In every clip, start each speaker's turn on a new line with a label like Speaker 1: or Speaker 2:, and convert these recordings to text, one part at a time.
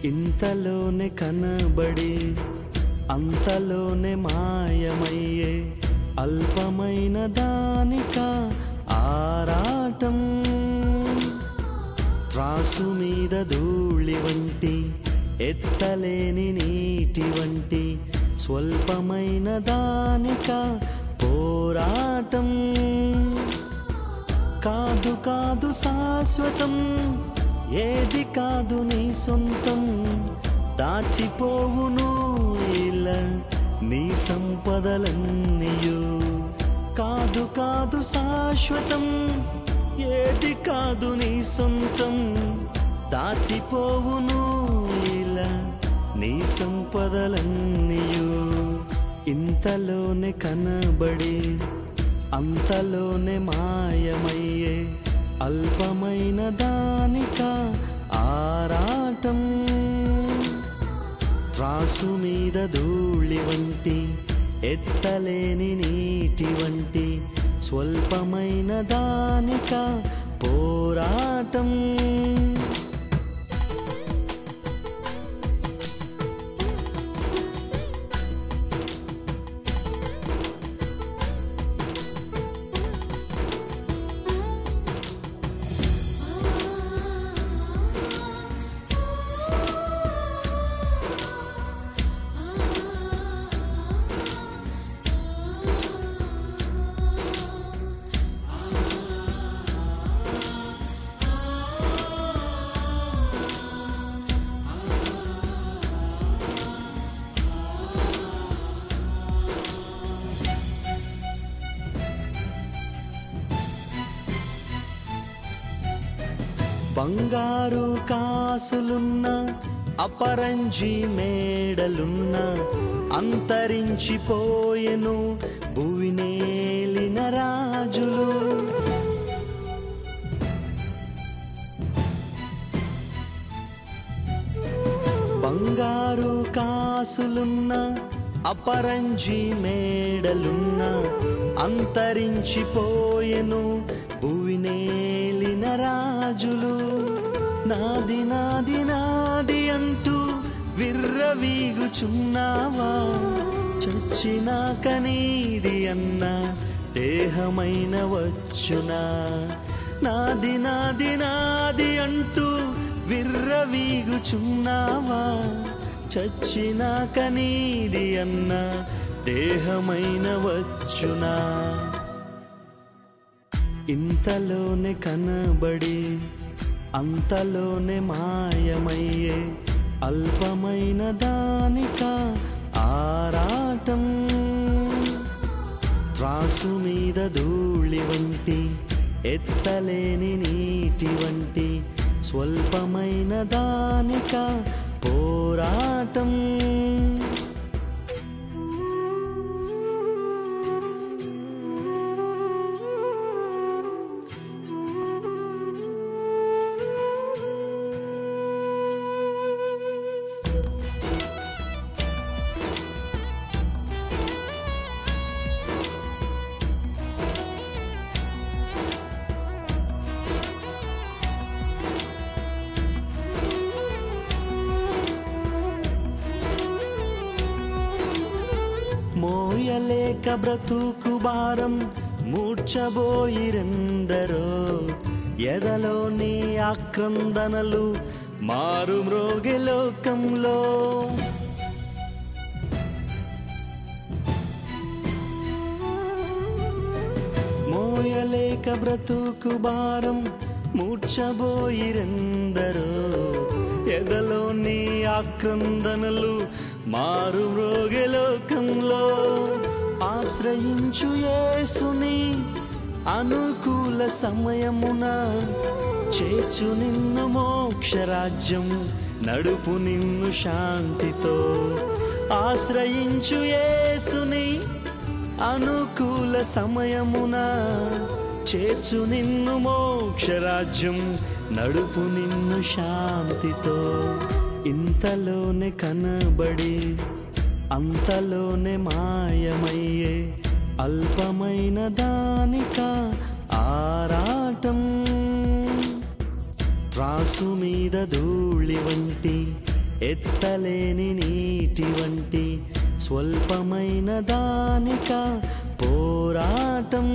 Speaker 1: ఇంతలోనే కనబడి అంతలోనే మాయమయ్యే అల్పమైన దానిక ఆరాటం త్రాసు మీద ధూళి వంటి ఎత్తలేని నీటి వంటి స్వల్పమైన దానిక పోరాటం కాదు కాదు శాశ్వతం ఏది కాదు నీ సొంతం దాచిపోవును ఇలా నీ సంపదలన్నీయు కాదు కాదు శాశ్వతం ఏది కాదు నీ సొంతం దాచిపోవును ఇలా నీ సంపదలన్నీయు ఇంతలోనే కనబడి అంతలోనే మాయమయ్యే అల్పమైన దానిక ఆరాటం త్రాసు మీద ధూళి వంటి ఎత్తలేని నీటి వంటి స్వల్పమైన దానిక పోరాటం బంగారు కాసులున్న అపరంజి మేడలున్న అంతరించిపోయెను భువినేలిన రాజులు బంగారు కాసులున్న అపరంజి మేడలున్న అంతరించిపోయెను భువినేలిన రాజులు నాది నాది నాది అంటూ విర్రవీగుచున్నావా చచ్చినాక నీది అన్న దేహమైన వచ్చునా నాది నాది నాది అంటూ విర్రవీగుచున్నావా చచ్చినాక నీది అన్న దేహమైన వచ్చునా ఇంతలోనే కనబడి అంతలోనే మాయమయ్యే అల్పమైన దానిక ఆరాటం త్రాసు మీద ధూళి వంటి ఎత్తలేని నీటి వంటి స్వల్పమైన దానిక పోరాటం మోయలేక బ్రతుకు భారం మూర్చబోయిరెందరో ఎదలోని ఆక్రందనలు మారు మ్రోగే లోకంలో మోయలేక బ్రతుకు భారం మూర్చబోయిరెందరో ఎదలోని ఆక్రందనలు మారు మ్రోగే లోకంలో ఆశ్రయించు యేసుని అనుకూల సమయమున చేర్చు నిన్ను మోక్షరాజ్యం నడుపు నిన్ను శాంతితో ఆశ్రయించు యేసుని అనుకూల సమయమున చేర్చు నిన్ను మోక్షరాజ్యం నడుపు నిన్ను శాంతితో ఇంతలోనే కనబడి అంతలోనే మాయమయ్యే అల్పమైన దానిక ఆరాటం త్రాసు మీద ధూళి వంటి ఎత్తలేని నీటి వంటి స్వల్పమైన దానిక పోరాటం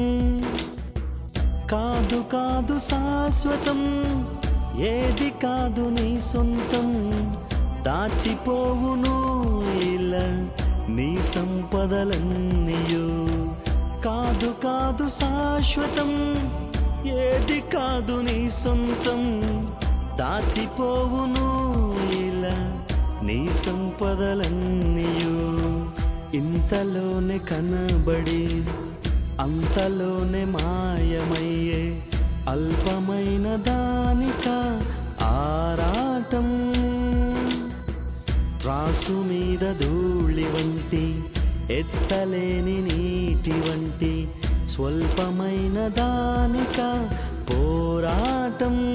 Speaker 1: కాదు కాదు శాశ్వతం ఏది కాదు నీ సొంతం దాచిపోవును ఇలా నీ సంపదలన్నీయు కాదు కాదు శాశ్వతం ఏది కాదు నీ సొంతం దాచిపోవును ఇలా నీ సంపదలన్నీయు ఇంతలోనే కనబడి అంతలోనే మాయమయ్యే అల్పమైన దానిక ఆరాటం త్రాసు మీద ధూళి వంటి ఎత్తలేని నీటి వంటి స్వల్పమైన దానిక పోరాటం